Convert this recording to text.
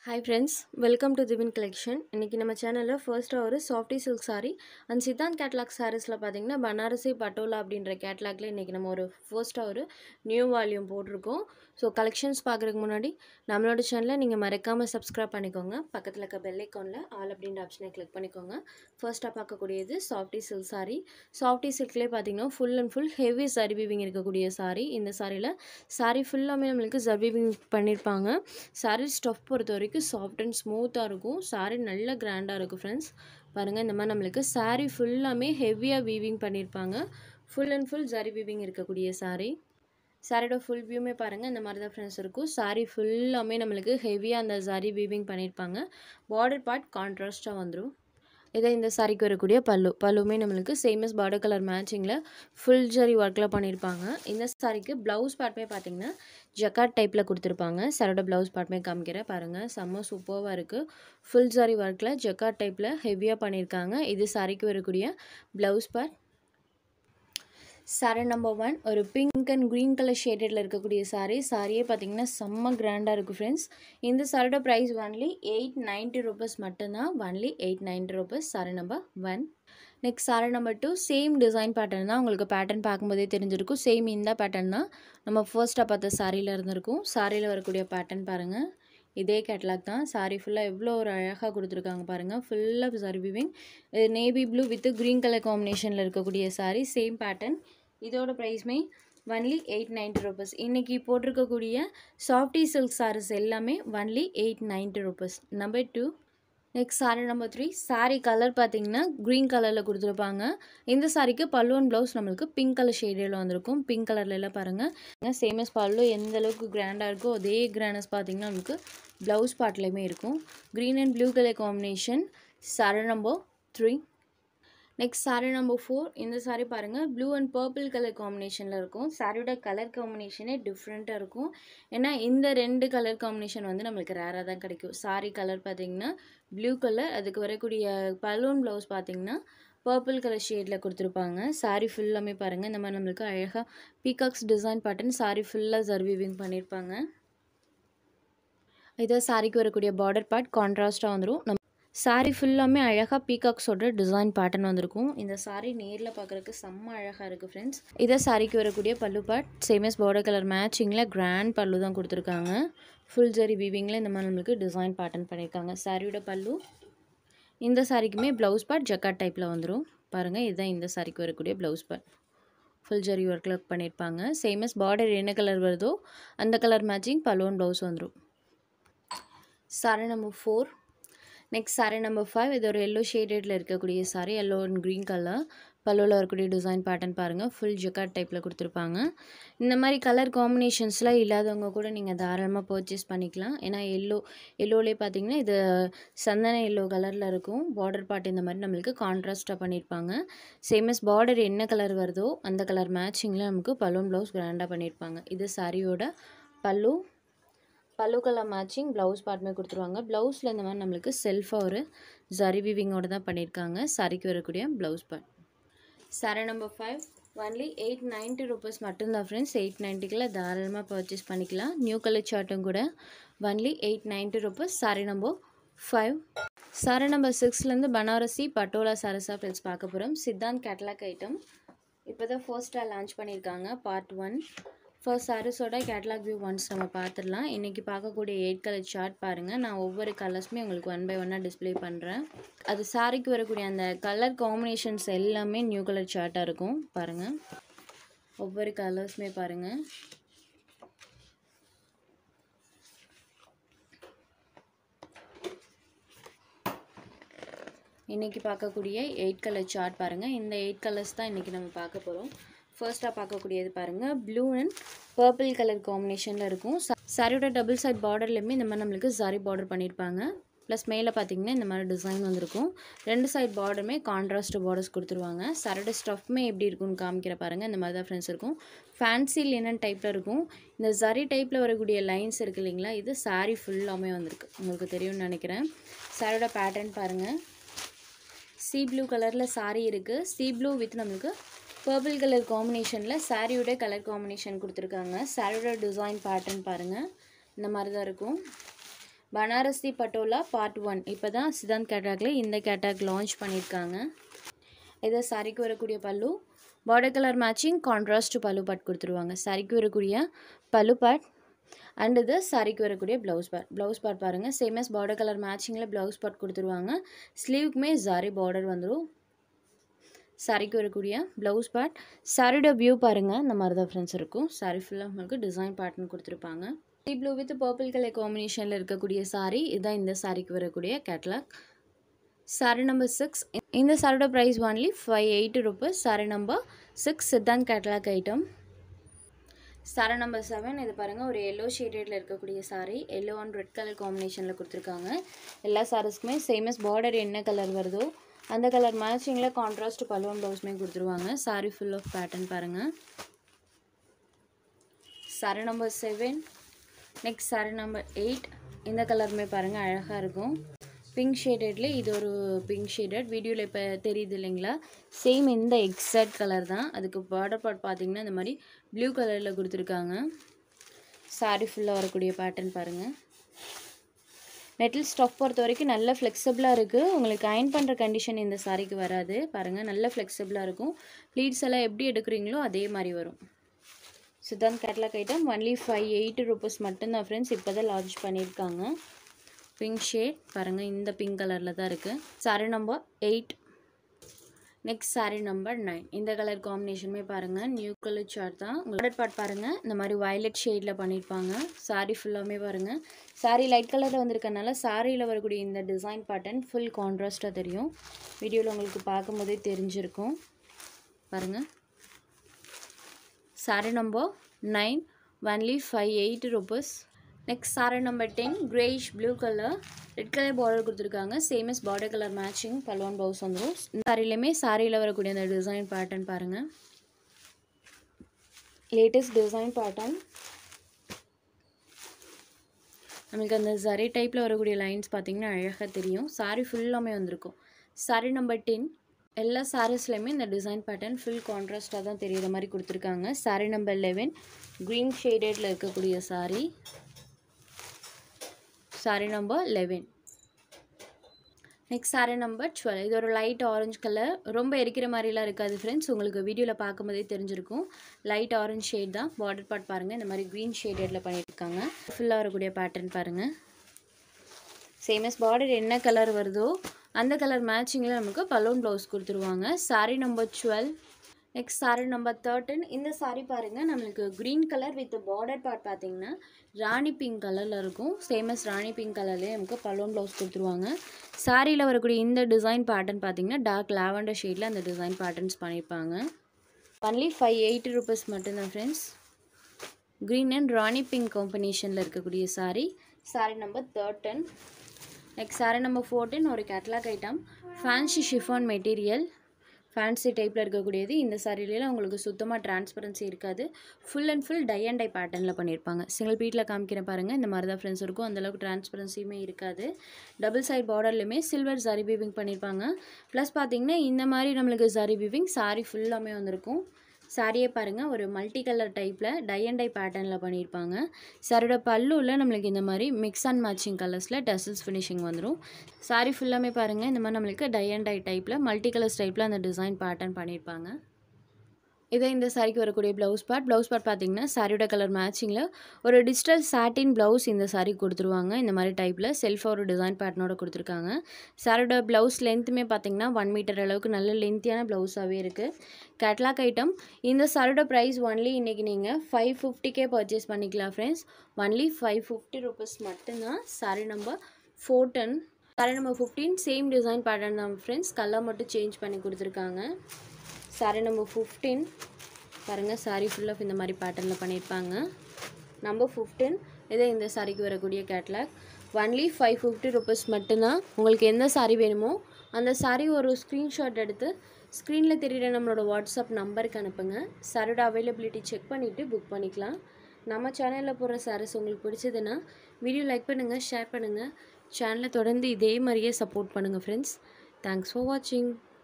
hi friends welcome to திவின் collection இன்றைக்கி நம்ம சேனலில் ஃபர்ஸ்ட்டாக ஒரு softy silk saree and Siddhant catalogue சாரீஸில் பார்த்தீங்கன்னா பனாரசி பட்டோலா அப்படின்ற கேட்லாக்ல இன்றைக்கி நம்ம ஒரு ஃபர்ஸ்ட்டாக ஒரு நியூ வால்யூம் போட்டிருக்கோம் ஸோ கலெக்ஷன்ஸ் பார்க்குறதுக்கு முன்னாடி நம்மளோட சேனலை நீங்கள் மறக்காமல் சப்ஸ்கிரைப் பண்ணிக்கோங்க பக்கத்தில் இருக்க பெல் ஐக்கானில் ஆல் அப்படின்ற ஆப்ஷனை கிளிக் பண்ணிக்கோங்க ஃபர்ஸ்ட்டாக பார்க்கக்கூடியது சாஃப்டி சில்க் saree சாஃப்டி சில்க்லேயே பார்த்தீங்கன்னா ஃபுல் அண்ட் ஃபுல் ஹெவி சரி வீவிங் இருக்கக்கூடிய saree இந்த சாரியில் saree ஃபுல்லாமே நம்மளுக்கு ஜர்வீவிங் பண்ணியிருப்பாங்க saree ஸ்டஃப் பொறுத்த வரைக்கும் சாஃப்ட் அண்ட் ஸ்மூத்தாக இருக்கும் saree நல்ல கிராண்டாக இருக்கும் ஃப்ரெண்ட்ஸ் பாருங்கள் இந்த மாதிரி நம்மளுக்கு saree ஃபுல்லாமே ஹெவியாக வீவிங் பண்ணியிருப்பாங்க full and full zari weaving இருக்கக்கூடிய saree சாரியோட ஃபுல் வியூமே பாருங்கள் இந்த மாதிரி தான் ஃப்ரெண்ட்ஸ் இருக்கும் saree ஃபுல்லாமே நம்மளுக்கு ஹெவியாக அந்த ஜரி வீவிங் பண்ணியிருப்பாங்க பார்டர் பார்ட் கான்ட்ராஸ்ட்டாக வந்துடும் இதை இந்த சாரிக்கு வரக்கூடிய பல்லு பல்லுமே நம்மளுக்கு சேமஸ் பார்டர் கலர் மேட்சிங்கில் ஃபுல் ஜரி ஒர்க்கில் பண்ணியிருப்பாங்க இந்த சாரிக்கு ப்ளவுஸ் பார்ட்டுமே பார்த்தீங்கன்னா ஜக்காட் டைப்பில் கொடுத்துருப்பாங்க சாரோட ப்ளவுஸ் பார்ட்டுமே காமிக்கிறேன் பாருங்கள் செம்ம சூப்பராக இருக்குது ஃபுல் ஜரி ஒர்க்கில் ஜக்காட் டைப்பில் ஹெவியாக பண்ணியிருக்காங்க இது சாரிக்கு வரக்கூடிய blouse part sari number one ஒரு பிங்க் அண்ட் க்ரீன் கலர் ஷேடடில் இருக்கக்கூடிய சாரீ சாரியே பார்த்தீங்கன்னா செம்ம கிராண்டாக இருக்குது ஃப்ரெண்ட்ஸ் இந்த சாரியோட price only eight ninety rupees மட்டும்தான் only eight ninety rupees sari number one next sari number two same design pattern தான் உங்களுக்கு பேட்டர்ன் பார்க்கும்போதே தெரிஞ்சிருக்கும் சேம் இந்த பேட்டர்ன் தான் நம்ம ஃபர்ஸ்ட்டாக பார்த்த சாரியில் இருந்திருக்கும் சாரியில் வரக்கூடிய பேட்டர்ன் பாருங்கள் இதே கேட்லாக் தான் சாரி ஃபுல்லாக எவ்வளோ ஒரு அழகாக கொடுத்துருக்காங்க பாருங்கள் ஃபுல்லாக சாரி விவிங் இது navy blue with green colour காம்பினேஷனில் இருக்கக்கூடிய சாரி சேம் பேட்டர்ன் இதோட ப்ரைஸ்மே ஒன்லி எயிட் நைன்ட்டி ருபீஸ் இன்றைக்கி போட்டிருக்கக்கூடிய சாஃப்டி சில்க் சாரீஸ் எல்லாமே only eight ninety rupees number two next sari number three sari colour பார்த்தீங்கன்னா க்ரீன் கலரில் கொடுத்துருப்பாங்க இந்த சாரிக்கு பல்லுவன் ப்ளவுஸ் நம்மளுக்கு பிங்க் கலர் ஷேடில் வந்திருக்கும் பிங்க் கலர்ல எல்லாம் பாருங்கள் சேமஸ் பல்லு எந்த அளவுக்கு கிராண்டாக இருக்கோ அதே கிராண்டஸ் பார்த்தீங்கன்னா நமக்கு ப்ளவுஸ் பார்ட்லேயுமே இருக்கும் green and blue colour combination sari number three next sari number four இந்த சாரீ பாருங்கள் ப்ளூ அண்ட் பர்பிள் கலர் காம்பினேஷனில் இருக்கும் சாரியோட கலர் காம்பினேஷனே டிஃப்ரெண்ட்டாக இருக்கும் ஏன்னா இந்த ரெண்டு கலர் காம்பினேஷன் வந்து நம்மளுக்கு ரேராக தான் கிடைக்கும் சாரீ கலர் பார்த்தீங்கன்னா ப்ளூ கலர் அதுக்கு வரக்கூடிய பலூன் ப்ளவுஸ் பார்த்தீங்கன்னா பர்பிள் கலர் ஷேடில் கொடுத்துருப்பாங்க சாரீ ஃபுல்லாமே பாருங்கள் இந்த மாதிரி நம்மளுக்கு அழகாக பீகாக்ஸ் டிசைன் பேட்டர்ன் சாரீ ஃபுல்லாக ஜர்வீவிங் பண்ணியிருப்பாங்க இதை சாரிக்கு வரக்கூடிய பார்டர் பார்ட் கான்ட்ராஸ்ட்டாக வந்துடும் நம்ம சாரீ ஃபுல்லாமே அழகாக பீகாக்ஸோட டிசைன் பேட்டர்ன் வந்திருக்கும் இந்த சாரீ நேரில் பார்க்குறதுக்கு செம்ம அழகாக இருக்குது ஃப்ரெண்ட்ஸ் இதை சாரிக்கு வரக்கூடிய பல்லு பார்ட் சேமஸ் பார்டர் கலர் மேட்சிங்கில் கிராண்ட் பல்லு தான் கொடுத்துருக்காங்க ஃபுல் ஜரி வீவிங்கில் இந்த மாதிரி நம்மளுக்கு டிசைன் பேட்டர்ன் பண்ணியிருக்காங்க சாரியோட பல்லு இந்த சாரிக்குமே ப்ளவுஸ் பார்ட் ஜக்காட் டைப்பில் வந்துடும் பாருங்கள் இதுதான் இந்த சாரிக்கு வரக்கூடிய ப்ளவுஸ் பார்ட் ஃபுல் ஜரி ஒர்க்கில் பண்ணியிருப்பாங்க சேமஸ் பார்டர் என்ன கலர் வருதோ அந்த கலர் மேட்சிங் பல்லுவன் ப்ளவுஸ் வந்துடும் sari number four next sari number five இது ஒரு எல்லோ ஷேடடில் இருக்கக்கூடிய sari yellow and green colour பல்லுவில் வரக்கூடிய டிசைன் பேட்டர்ன் பாருங்கள் ஃபுல் ஜக்காட் டைப்பில் கொடுத்துருப்பாங்க இந்த மாதிரி கலர் காம்பினேஷன்ஸ்லாம் இல்லாதவங்க கூட நீங்கள் தாராளமாக பர்ச்சேஸ் பண்ணிக்கலாம் ஏன்னா எல்லோ எல்லோலேயே பார்த்தீங்கன்னா இது சந்தன எல்லோ கலரில் இருக்கும் பார்டர் பார்ட் இந்த மாதிரி நம்மளுக்கு கான்ட்ராஸ்ட்டாக பண்ணியிருப்பாங்க சேமஸ் பார்டர் என்ன கலர் வருதோ அந்த கலர் மேட்சிங்கில் நமக்கு பலூன் ப்ளவுஸ் கிராண்டாக பண்ணியிருப்பாங்க இது சாரியோட பல்லு பல்லு கலர் மேட்சிங் ப்ளவுஸ் பார்ட்டுமே கொடுத்துருவாங்க ப்ளவுஸில் இந்த மாதிரி நம்மளுக்கு செல்ஃபாக ஒரு ஜரி விவிங்கோட தான் பண்ணியிருக்காங்க சாரிக்கு வரக்கூடிய blouse part sari number five only eight ninety rupees மட்டும்தான் ஃப்ரெண்ட்ஸ் எயிட் நைன்ட்டிக்கில் தாராளமாக பர்ச்சேஸ் பண்ணிக்கலாம் நியூ கலர் சார்ட்டும் கூட only eight ninety rupees sari number five sari number சிக்ஸ்லேருந்து பனாரசி பட்டோலா சாரஸா ஃப்ரெண்ட்ஸ் பார்க்க போகிறோம் சித்தாந்த் கேட்லாக் ஐட்டம் இப்போ தான் ஃபர்ஸ்ட்டாக லான்ச் பண்ணியிருக்காங்க பார்ட் ஒன் ஃபர்ஸ்ட் சாரீஸோட கேட்லாக் வியூ ஒன்ஸ் நம்ம பார்த்துடலாம் இன்றைக்கி பார்க்கக்கூடிய எயிட் கலர் சார்ட் பாருங்கள் நான் ஒவ்வொரு கலர்ஸுமே உங்களுக்கு ஒன் பை ஒன்னாக டிஸ்பிளே பண்ணுறேன் அது சாரிக்கு வரக்கூடிய அந்த கலர் காம்பினேஷன்ஸ் எல்லாமே நியூ கலர் சார்ட்டாக இருக்கும் பாருங்கள் ஒவ்வொரு கலர்ஸுமே பாருங்கள் இன்றைக்கி பார்க்கக்கூடிய எயிட் கலர் சார்ட் பாருங்கள் இந்த எயிட் கலர்ஸ் தான் இன்றைக்கி நம்ம பார்க்க போகிறோம் ஃபர்ஸ்ட்டாக பார்க்கக்கூடியது பாருங்கள் ப்ளூ அண்ட் பர்பிள் கலர் காம்பினேஷனில் இருக்கும் சாரியோட டபுள் சைட் பார்டர்லேயுமே இந்த மாதிரி நம்மளுக்கு சாரி பார்டர் பண்ணியிருப்பாங்க ப்ளஸ் மேலே பார்த்தீங்கன்னா இந்த மாதிரி டிசைன் வந்திருக்கும் ரெண்டு சைட் பார்டருமே கான்ட்ராஸ்ட் பார்டர்ஸ் கொடுத்துருவாங்க சாரோட ஸ்டஃப்மே எப்படி இருக்கும்னு காமிக்கிற பாருங்கள் இந்த மாதிரி தான் ஃப்ரெண்ட்ஸ் இருக்கும் ஃபேன்சி லினன் டைப்பில் இருக்கும் இந்த ஜரி டைப்பில் வரக்கூடிய லைன்ஸ் இருக்குது இல்லைங்களா இது சாரீ ஃபுல்லாமே வந்திருக்கு உங்களுக்கு தெரியும்னு நினைக்கிறேன் சாரோட பேட்டர்ன் பாருங்கள் சி ப்ளூ கலரில் சாரீ இருக்குது சி ப்ளூ வித் நம்மளுக்கு பர்பிள் கலர் காம்பினேஷனில் சாரியோட கலர் காம்பினேஷன் கொடுத்துருக்காங்க சாரியோட டிசைன் பேட்டர்ன் பாருங்கள் இந்த மாதிரி தான் இருக்கும் பனாரசி பட்டோலா பார்ட் ஒன் இப்போ தான் சித்தாந்த் கேட்டாகில் இந்த கேட்டாக் லான்ச் பண்ணியிருக்காங்க இது சாரிக்கு வரக்கூடிய பல்லு பார்டர் கலர் மேட்சிங் கான்ட்ராஸ்ட் பல்லு பாட் கொடுத்துருவாங்க சாரிக்கு வரக்கூடிய பல்லு பாட் அண்ட் இது சாரிக்கு வரக்கூடிய ப்ளவுஸ் பார்ட் ப்ளவுஸ் பார்ட் பாருங்கள் சேமஸ் பார்டர் கலர் மேட்சிங்கில் ப்ளவுஸ் பார்ட் கொடுத்துருவாங்க ஸ்லீவுக்குமே ஜாரி பார்டர் வந்துடும் சாரிக்கு வரக்கூடிய ப்ளவுஸ் பார்ட் சாரியோட வியூ பாருங்கள் இந்த மாதிரி தான் ஃப்ரெண்ட்ஸ் இருக்கும் சாரி ஃபுல்லாக உங்களுக்கு டிசைன் பேட்டர்ன் கொடுத்துருப்பாங்க டி ப்ளூ வித் பர்பிள் கலர் காம்பினேஷனில் இருக்கக்கூடிய சாரி இதுதான் இந்த சாரிக்கு வரக்கூடிய கேட்லாக் சாரி நம்பர் சிக்ஸ் இந்த சாரியோட price only five eighty rupees sari number six Siddhant catalogue item sari number seven இது பாருங்கள் ஒரு எல்லோ ஷேடடில் இருக்கக்கூடிய sari yellow and red colour காம்பினேஷனில் கொடுத்துருக்காங்க எல்லா சாரீஸ்க்குமே சேமஸ் பார்டர் என்ன கலர் வருதோ அந்த கலர் மேட்சிங்கில் கான்ட்ராஸ்ட் பலூன் ப்ளவுஸுமே கொடுத்துருவாங்க சாரி ஃபுல் ஆஃப் பேட்டர்ன் பாருங்கள் sari number seven next sari number eight இந்த கலருமே பாருங்கள் அழகாக இருக்கும் பிங்க் ஷேடட்ல இது ஒரு பிங்க் ஷேடட் வீடியோவில் இப்போ தெரியுது இல்லைங்களா சேம் இந்த எக்ஸாக்ட் கலர் தான் அதுக்கு பார்டர் பார்ட் பார்த்தீங்கன்னா இந்த மாதிரி ப்ளூ கலரில் கொடுத்துருக்காங்க சாரி ஃபுல்லாக வரக்கூடிய பேட்டர்ன் பாருங்கள் நெட்டில் ஸ்டஃப் பொறுத்த வரைக்கும் நல்ல ஃப்ளெக்சிபிளாக இருக்குது உங்களுக்கு அயன் பண்ணுற கண்டிஷன் இந்த சாரிக்கு வராது பாருங்கள் நல்ல ஃப்ளெக்சிபிளாக இருக்கும் ப்ளீட்ஸ் எல்லாம் எப்படி எடுக்கிறீங்களோ அதே மாதிரி வரும் Siddhant catalogue item only five eighty rupees மட்டும்தான் ஃப்ரெண்ட்ஸ் இப்போ தான் லான்ச் பண்ணியிருக்காங்க பிங்க் ஷேட் பாருங்கள் இந்த பிங்க் கலரில் தான் இருக்குது sari number eight next sari number nine இந்த கலர் காம்பினேஷனுமே பாருங்கள் நியூ கலர் சார்ட் தான் உங்களோட பார்ட் பாருங்கள் இந்த மாதிரி வயலட் ஷேடில் பண்ணியிருப்பாங்க சாரி ஃபுல்லாமே பாருங்கள் சாரி லைட் கலரில் வந்திருக்கனால சாரியில் வரக்கூடிய இந்த டிசைன் பேட்டர்ன் ஃபுல் கான்ட்ராஸ்ட்டாக தெரியும் வீடியோவில் உங்களுக்கு பார்க்கும்போதே தெரிஞ்சிருக்கும் பாருங்கள் sari number nine only five eight rupees next sari number ten greyish blue colour red colour border கொடுத்துருக்காங்க same as border colour matching balloon blouse வந்துடும் சாரிலையுமே சாரியில் வரக்கூடிய அந்த டிசைன் பேட்டர்ன் பாருங்கள் லேட்டஸ்ட் டிசைன் பேட்டர்ன் நம்மளுக்கு அந்த சரி டைப்பில் வரக்கூடிய லைன்ஸ் பார்த்திங்கன்னா அழகாக தெரியும் சாரி ஃபுல்லாமே வந்திருக்கும் சாரி நம்பர் டென் எல்லா சாரீஸ்லையுமே இந்த டிசைன் பேட்டர்ன் ஃபுல் கான்ட்ராஸ்ட்டாக தான் தெரிகிற மாதிரி கொடுத்துருக்காங்க சாரி நம்பர் லெவன் க்ரீன் ஷேடடில் இருக்கக்கூடிய sari sari number eleven next sari number twelve இது ஒரு லைட் ஆரஞ்சு கலர் ரொம்ப எரிக்கிற மாதிரிலாம் இருக்காது ஃப்ரெண்ட்ஸ் உங்களுக்கு வீடியோவில் பார்க்கும்போதே தெரிஞ்சிருக்கும் லைட் ஆரஞ்சு ஷேட் தான் பார்டர் பார்ட் பாருங்கள் இந்த மாதிரி க்ரீன் ஷேடடில் பண்ணியிருக்காங்க ஃபுல்லாக வரக்கூடிய பேட்டர்ன் பாருங்கள் சேமஸ் பார்டர் என்ன கலர் வருதோ அந்த கலர் மேட்சிங்கில் நமக்கு பலூன் ப்ளவுஸ் கொடுத்துருவாங்க sari number twelve next sari number thirteen இந்த சாரி பாருங்கள் நம்மளுக்கு green colour with border part பார்த்தீங்கன்னா ராணி பிங்க் கலரில் இருக்கும் சேமஸ் ராணி பிங்க் கலர்லேயே நமக்கு பலூன் ப்ளவுஸ் கொடுத்துருவாங்க சாரியில் வரக்கூடிய இந்த டிசைன் பேட்டர்ன் பார்த்தீங்கன்னா டார்க் லாவெண்டர் ஷேடில் அந்த டிசைன் பேட்டர்ன்ஸ் பண்ணியிருப்பாங்க ஒன்லி ஃபைவ் எயிட்டி ருபீஸ் மட்டும்தான் friends green and rani pink காம்பினேஷனில் இருக்கக்கூடிய sari sari number thirteen next sari number fourteen ஒரு catalogue item fancy chiffon material fancy டைப்பில் இருக்கக்கூடியது இந்த சாரியிலாம் உங்களுக்கு சுத்தமாக டிரான்ஸ்பரன்சி இருக்காது full and full tie and tie பேட்டர்னில் பண்ணியிருப்பாங்க சிங்கிள் பீட்டில் காமிக்கிற பாருங்கள் இந்த மாதிரி தான் ஃப்ரெண்ட்ஸ் இருக்கும் அந்தளவுக்கு டிரான்ஸ்பரன்சியுமே இருக்காது டபுள் சைட் பார்டர்லையுமே சில்வர் சாரி வீவிங் பண்ணியிருப்பாங்க ப்ளஸ் பார்த்தீங்கன்னா இந்த மாதிரி நம்மளுக்கு சாரி வீவிங் சாரி ஃபுல்லாமே வந்திருக்கும் சாரியே பாருங்கள் ஒரு மல்டி கலர் டைப்பில் டை அண்ட் டை பேட்டர்னில் பண்ணியிருப்பாங்க சாரியோட பல்லுவில் நம்மளுக்கு இந்த மாதிரி மிக்ஸ் அண்ட் மேட்சிங் கலர்ஸில் டசல்ஸ் ஃபினிஷிங் வந்துடும் சாரி ஃபுல்லாமே பாருங்கள் இந்த மாதிரி நம்மளுக்கு டை அண்ட் டை டைப்பில் மல்டி கலர்ஸ் டைப்பில் அந்த டிசைன் பேட்டர்ன் பண்ணியிருப்பாங்க இதே இந்த சாரிக்கு வரக்கூடிய ப்ளவுஸ் பார்ட் ப்ளவுஸ் பார்ட் பார்த்தீங்கன்னா சாரியோட கலர் மேட்சிங்கில் ஒரு டிஜிட்டல் சாட்டின் ப்ளவுஸ் இந்த சாரி கொடுத்துருவாங்க இந்த மாதிரி டைப்பில் செல்ஃபாக ஒரு டிசைன் பேட்டர்னோட கொடுத்துருக்காங்க சாரியோட ப்ளவுஸ் லென்த்துமே பார்த்தீங்கன்னா ஒன் மீட்டர் அளவுக்கு நல்ல லென்த்தியான ப்ளவுஸாகவே இருக்குது கேட்லாக் ஐட்டம் இந்த சாரியோட ப்ரைஸ் ஒன்லி இன்றைக்கி நீங்கள் ஃபைவ் ஃபிஃப்டிக்கே பர்ச்சேஸ் பண்ணிக்கலாம் friends only five fifty rupees மட்டும்தான் sari number fourteen sari number fifteen same design pattern தான் ஃப்ரெண்ட்ஸ் கலர் மட்டும் சேஞ்ச் பண்ணி கொடுத்துருக்காங்க சாரி நம்பர் ஃபிஃப்டீன் பாருங்கள் சாரி ஃபுல்லாக இந்த மாதிரி பேட்டர்னில் பண்ணியிருப்பாங்க நம்பர் ஃபிஃப்டீன் இதே இந்த சாரிக்கு வரக்கூடிய catalogue only five fifty rupees மட்டும்தான் உங்களுக்கு எந்த சாரி வேணுமோ அந்த சாரி ஒரு ஸ்க்ரீன்ஷாட் எடுத்து ஸ்க்ரீனில் தெரியிற நம்மளோட வாட்ஸ்அப் நம்பருக்கு அனுப்புங்க சாரோட அவைலபிலிட்டி செக் பண்ணிவிட்டு புக் பண்ணிக்கலாம் நம்ம சேனலில் போடுற சாரீஸ் உங்களுக்கு பிடிச்சதுன்னா வீடியோ லைக் பண்ணுங்கள் ஷேர் பண்ணுங்கள் சேனலை தொடர்ந்து இதே மாதிரியே சப்போர்ட் பண்ணுங்கள் ஃப்ரெண்ட்ஸ் தேங்க்ஸ் ஃபார் வாட்சிங்